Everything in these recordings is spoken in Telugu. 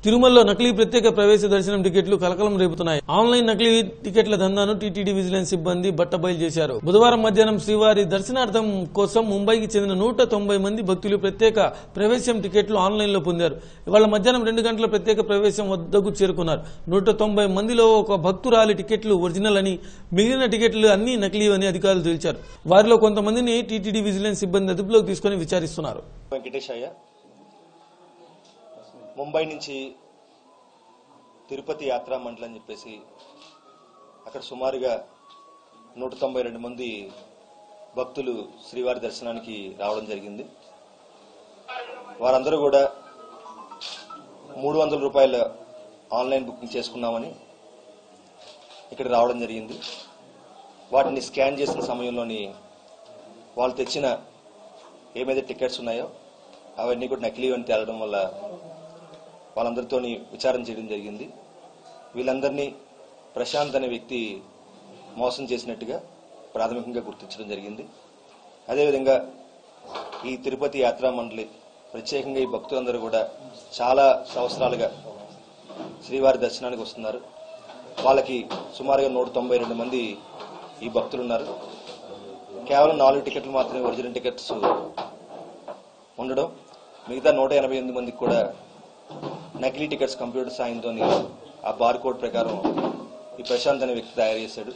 తిరుమలలో నకిలీ ప్రత్యేక ప్రవేశ దర్శనం టికెట్లు కలకలం రేపుతున్నాయి ఆన్లైన్ నకిలీ టికెట్ల దందాను టీటీడీ విజిలెన్స్ సిబ్బంది బట్టబయలు చేశారు బుధవారం మధ్యాహ్నం శ్రీవారి దర్శనార్థం కోసం ముంబైకి చెందిన నూట తొంభై మంది భక్తులు ప్రత్యేక ప్రవేశం టికెట్లు ఆన్లైన్ లో పొందారు ఇవాళ మధ్యాహ్నం రెండు గంటల ప్రత్యేక ప్రవేశం వద్దకు చేరుకున్నారు నూట తొంభై మందిలో ఒక భక్తురాలి టికెట్లు ఒరిజినల్ అని మిగిలిన టికెట్లు అన్ని నకిలీ అని అధికారులు తెలిచారు వారిలో కొంతమందిని టీటీడీ విజిలెన్స్ సిబ్బంది అదుపులోకి తీసుకుని విచారిస్తున్నారు వెంకటేష్ అయ్య ముంబై నుంచి తిరుపతి యాత్రా మండలి అని చెప్పేసి అక్కడ సుమారుగా నూట తొంభై రెండు మంది భక్తులు శ్రీవారి దర్శనానికి రావడం జరిగింది వారందరూ కూడా మూడు వందల రూపాయల ఆన్లైన్ బుకింగ్ చేసుకున్నామని ఇక్కడ రావడం జరిగింది వాటిని స్కాన్ చేసిన సమయంలోని వాళ్ళు తెచ్చిన ఏమైతే టికెట్స్ ఉన్నాయో అవన్నీ కూడా నకిలీ అని తేలడం వల్ల వాళ్ళందరితో విచారణ చేయడం జరిగింది వీళ్ళందరినీ ప్రశాంత్ అనే వ్యక్తి మోసం చేసినట్టుగా ప్రాథమికంగా గుర్తించడం జరిగింది అదేవిధంగా ఈ తిరుపతి యాత్రా మండలి ప్రత్యేకంగా ఈ భక్తులందరూ కూడా చాలా సంవత్సరాలుగా శ్రీవారి దర్శనానికి వస్తున్నారు వాళ్ళకి సుమారుగా నూట తొంభై రెండు మంది ఈ భక్తులు ఉన్నారు కేవలం నాలుగు టికెట్లు మాత్రమే ఒరిజినల్ టికెట్స్ ఉండడం మిగతా నూట ఎనభై ఎనిమిది మందికి కూడా నకిలీ టికెట్స్ కంప్యూటర్ సాయంతో ఆ బార్ కోడ్ ప్రకారం ఈ ప్రశాంత్ అనే వ్యక్తి తయారు చేశాడు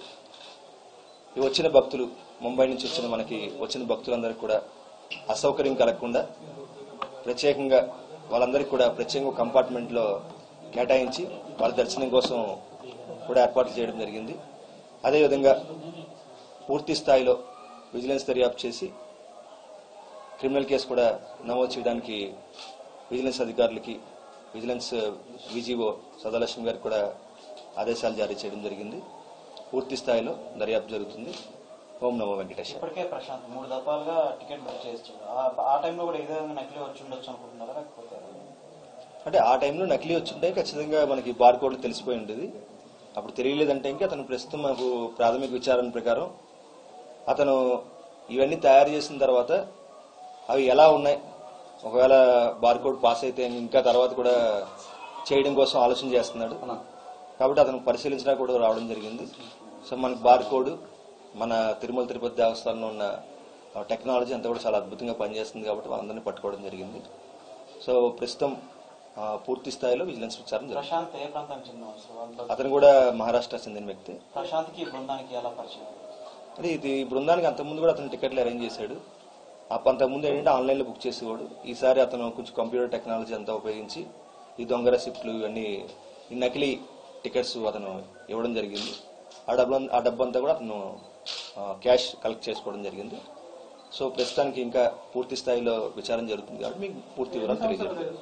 ఈ వచ్చిన భక్తులు ముంబై నుంచి వచ్చిన మనకి వచ్చిన భక్తులందరికీ కూడా అసౌకర్యం కలగకుండా ప్రత్యేకంగా వాళ్ళందరికీ కూడా ప్రత్యేకంగా కంపార్ట్మెంట్ లో కేటాయించి వాళ్ళ దర్శనం కోసం కూడా ఏర్పాట్లు చేయడం జరిగింది అదేవిధంగా పూర్తి స్థాయిలో విజిలెన్స్ దర్యాప్తు చేసి క్రిమినల్ కేసు కూడా నమోదు చేయడానికి విజిలెన్స్ అధికారులకి విజిలెన్స్ విజిఓ సదాలక్ష్మి గారికి కూడా ఆదేశాలు జారీ చేయడం జరిగింది పూర్తి స్థాయిలో దర్యాప్తు జరుగుతుంది ఓం నమో వెంకటేశ్వర ఇప్పటికే ప్రశాంత్ మూడు దఫాలుగా టికెట్ బుక్ చేస్తాడు ఆ టైంలో కూడా ఇదే విధంగా నకిలీ వచ్చి ఉండొచ్చు అనుకుంటున్నారా లేకపోతే అంటే ఆ టైంలో నకిలీ వచ్చింటే ఖచ్చితంగా మనకి బార్ కోడ్లు తెలిసిపోయి ఉండేది అప్పుడు తెలియలేదంటే ఇంకా అతను ప్రస్తుతం మాకు ప్రాథమిక విచారణ ప్రకారం అతను ఇవన్నీ తయారు చేసిన తర్వాత అవి ఎలా ఉన్నాయి ఒకవేళ బార్ కోడ్ పాస్ అయితే ఇంకా తర్వాత కూడా చేయడం కోసం ఆలోచన చేస్తున్నాడు కాబట్టి అతను పరిశీలించినా కూడా రావడం జరిగింది సో మనకి బార్ కోడ్ మన తిరుమల తిరుపతి దేవస్థానంలో ఉన్న టెక్నాలజీ అంతా కూడా చాలా అద్భుతంగా పనిచేస్తుంది కాబట్టి వాళ్ళందరినీ పట్టుకోవడం జరిగింది సో ప్రస్తుతం ఆ, పూర్తి స్థాయిలో విజిలెన్స్ విచారణ జరుగుతుంది ప్రశాంత్ ఏ ప్రాంతానికి చెందిన అసలు వాళ్ళ అతను కూడా మహారాష్ట్ర చెందిన వ్యక్తి ప్రశాంత్కి ఈ బృందానికి ఎలా పరిచయం అంటే ఇది ఈ బృందానికి అంతకుముందు కూడా అతను టికెట్లు అరేంజ్ చేశాడు అప్ప అంతకుముందు ఏంటంటే ఆన్లైన్లో బుక్ చేసేవాడు ఈసారి అతను కొంచెం కంప్యూటర్ టెక్నాలజీ అంతా ఉపయోగించి ఈ దొంగ రెసిప్ట్లు ఇవన్నీ ఈ నకిలీ టికెట్స్ అతను ఇవ్వడం జరిగింది ఆ డబ్బు ఆ డబ్బు అంతా కూడా అతను ఆ, క్యాష్ కలెక్ట్ చేసుకోవడం జరిగింది సో ప్రస్తుతానికి ఇంకా పూర్తి స్థాయిలో విచారణ జరుగుతుంది కాబట్టి మీకు పూర్తి వివరాలు తెలియజేస్తుంది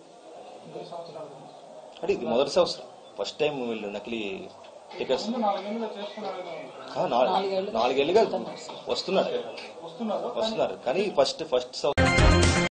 అంటే ఇది మొదటి సంవత్సరం ఫస్ట్ టైం వీళ్ళు నకిలీ టికెట్స్ ఆ, నాలుగు- నాలుగేళ్లుగా వస్తున్నారు వస్తున్నారు కానీ ఫస్ట్ ఫస్ట్ సంవత్సరం